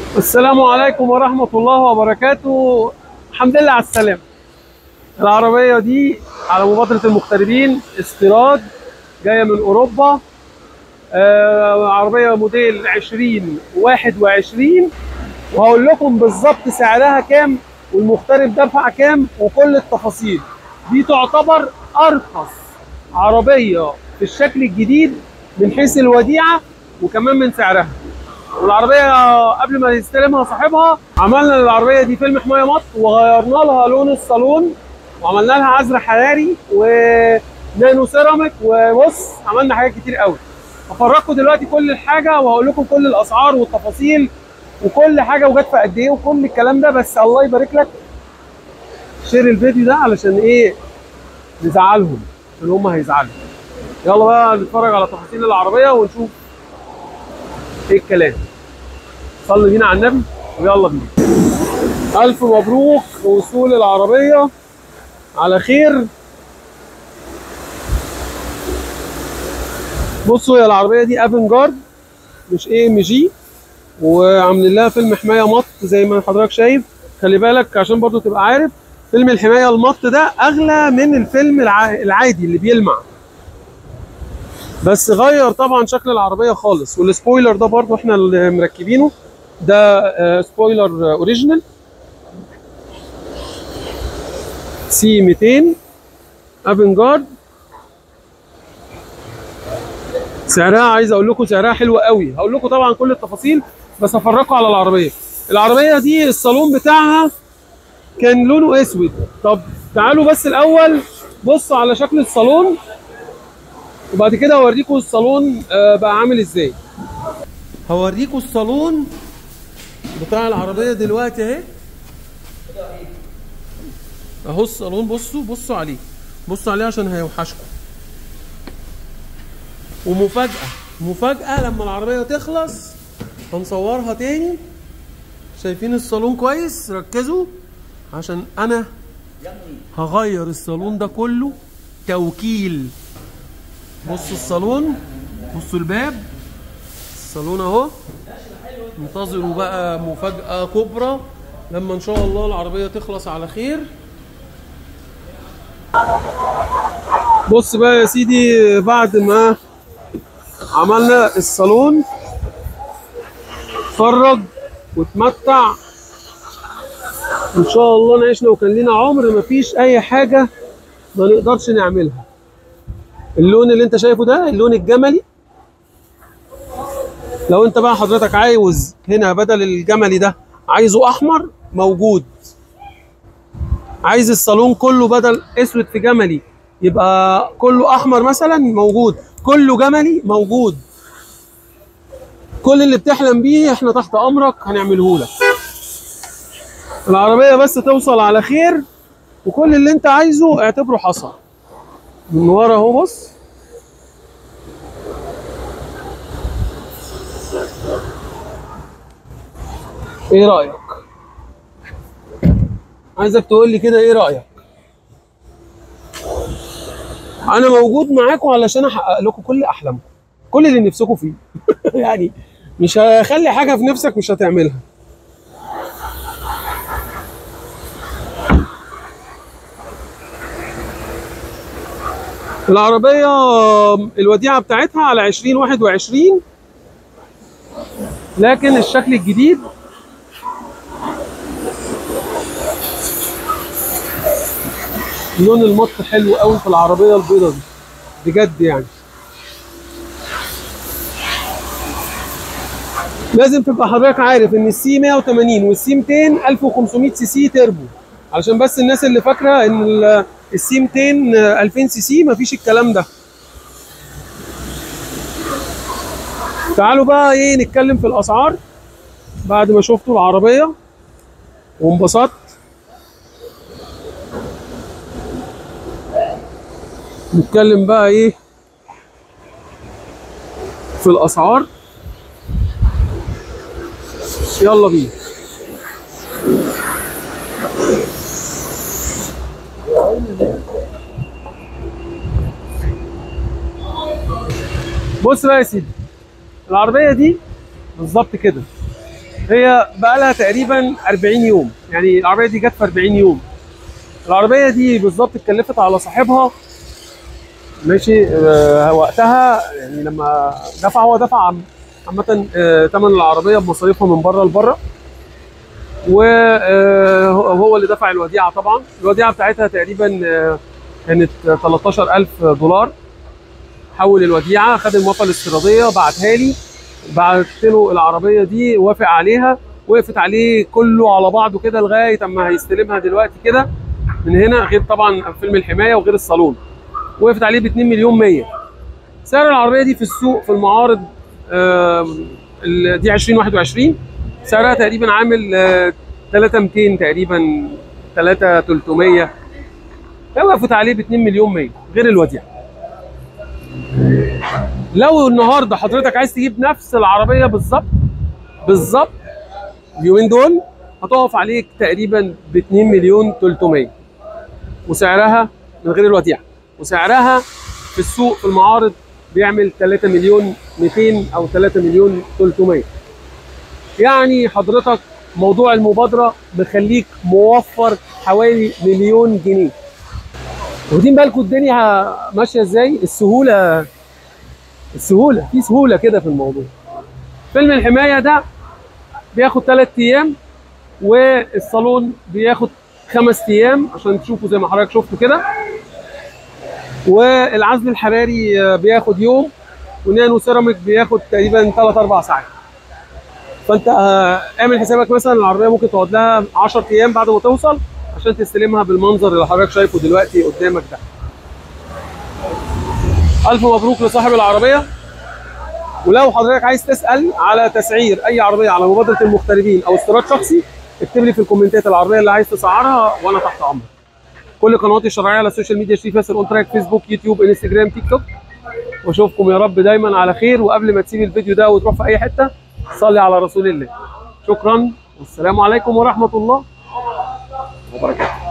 السلام عليكم ورحمة الله وبركاته الحمد لله على السلامة العربية دي على مبادرة المغتربين استيراد جاية من أوروبا آه عربية موديل 2021 وهقول لكم بالظبط سعرها كام والمغترب دفع كام وكل التفاصيل دي تعتبر أرخص عربية في الشكل الجديد من حيث الوديعة وكمان من سعرها والعربيه قبل ما يستلمها صاحبها عملنا للعربيه دي فيلم حمايه مط وغيرنا لها لون الصالون وعملنا لها عزل حراري ونانو سيراميك وبص عملنا حاجات كتير قوي هفرجكم دلوقتي كل الحاجه وهقول لكم كل الاسعار والتفاصيل وكل حاجه وجت في قد ايه وكل الكلام ده بس الله يبارك لك شير الفيديو ده علشان ايه نزعلهم عشان هم هيزعلوا يلا بقى نتفرج على تفاصيل العربيه ونشوف ايه الكلام صلي بينا على النبي ويلا بينا الف مبروك وصول العربيه على خير بصوا هي العربيه دي افنجارد مش اي ام جي وعاملين لها فيلم حمايه مط زي ما حضرتك شايف خلي بالك عشان برضو تبقى عارف فيلم الحمايه المط ده اغلى من الفيلم الع... العادي اللي بيلمع بس غير طبعا شكل العربيه خالص والسبويلر ده برضو احنا اللي مركبينه ده آه، سبويلر اوريجينال سي 200 افنجارد سعرها عايز اقول لكم سعرها حلو قوي هقول لكم طبعا كل التفاصيل بس هفرجكم على العربيه العربيه دي الصالون بتاعها كان لونه اسود طب تعالوا بس الاول بصوا على شكل الصالون وبعد كده هوريكم الصالون آه، بقى عامل ازاي هوريكم الصالون بتاع العربيه دلوقتي اهي اهو الصالون بصوا بصوا عليه بصوا عليه عشان هيوحشكم ومفاجاه مفاجاه لما العربيه تخلص هنصورها تاني شايفين الصالون كويس ركزوا عشان انا هغير الصالون ده كله توكيل بصوا الصالون بصوا الباب الصالون اهو انتظروا بقى مفاجأة كبرى لما ان شاء الله العربية تخلص على خير بص بقى يا سيدي بعد ما عملنا الصالون اتفرج واتمتع ان شاء الله نعيشنا وكان لنا عمر مفيش اي حاجة ما نقدرش نعملها اللون اللي انت شايفه ده اللون الجملي لو انت بقى حضرتك عاوز هنا بدل الجملي ده عايزه احمر موجود عايز الصالون كله بدل اسود في جملي يبقى كله احمر مثلا موجود كله جملي موجود كل اللي بتحلم بيه احنا تحت امرك هنعمله لك العربيه بس توصل على خير وكل اللي انت عايزه اعتبره حصل من ورا اهو بص ايه رايك عايزك تقول لي كده ايه رايك انا موجود معاكم علشان احقق لكم كل احلامكم كل اللي نفسكم فيه يعني مش هخلي حاجه في نفسك مش هتعملها العربية الوديعة بتاعتها على 2021 لكن الشكل الجديد لون المط حلو قوي في العربية البيضة دي بجد يعني لازم تبقى حضرتك عارف ان السي 180 والسي 200 1500 سي سي تربو علشان بس الناس اللي فاكره ان ال- السي 200 2000 سي سي مفيش الكلام ده تعالوا بقى ايه نتكلم في الاسعار بعد ما شفتوا العربيه وانبسطت نتكلم بقى ايه في الاسعار يلا بينا بص بقى يا سيدي العربيه دي بالظبط كده هي بقى لها تقريبا 40 يوم يعني العربيه دي جت في 40 يوم العربيه دي بالظبط اتكلفت على صاحبها ماشي آه وقتها يعني لما دفع هو دفع عم- عامه آه ثمن العربيه بمصاريفها من بره لبره وهو اللي دفع الوديعه طبعا الوديعه بتاعتها تقريبا آه، كانت 13000 دولار حول الوديعه خد الموافقه الاستيراديه بعتها لي بعت له العربيه دي وافق عليها وقفت عليه كله على بعضه كده لغايه اما هيستلمها دلوقتي كده من هنا غير طبعا فيلم الحمايه وغير الصالون وقفت عليه ب 2 مليون 100 سعر العربيه دي في السوق في المعارض آم، ال- دي 2021 سعرها تقريبا عامل آه، 3200 تقريبا 3300 وقفت عليه ب 2 مليون 100 غير الوديعه لو النهارده حضرتك عايز تجيب نفس العربيه بالظبط بالظبط اليومين دول هتقف عليك تقريبا ب 2 مليون 300 وسعرها من غير الوديعه وسعرها في السوق في المعارض بيعمل 3 مليون 200 او 3 مليون 300 يعني حضرتك موضوع المبادره مخليك موفر حوالي مليون جنيه واخدين بالكم الدنيا ماشيه ازاي السهوله السهوله في سهوله كده في الموضوع فيلم الحمايه ده بياخد ثلاث ايام والصالون بياخد خمس ايام عشان تشوفوا زي ما حضرتك شفتوا كده والعزل الحراري آه، بياخد يوم ونانو سيراميك بياخد تقريبا 3 4 ساعات فانت آه، اعمل حسابك مثلا العربيه ممكن تقعد لها 10 ايام بعد ما توصل عشان تستلمها بالمنظر اللي حضرتك شايفه دلوقتي قدامك ده الف مبروك لصاحب العربيه ولو حضرتك عايز تسال على تسعير اي عربيه على مبادره المغتربين او استيراد شخصي اكتب لي في الكومنتات العربيه اللي عايز تسعرها وانا تحت امرك كل قنواتي الشرعيه على السوشيال ميديا شريف ياسر اون تراك فيسبوك يوتيوب انستجرام تيك توك واشوفكم يا رب دايما على خير وقبل ما تسيب الفيديو ده وتروح في اي حته صلي على رسول الله شكرا والسلام عليكم ورحمه الله وبركاته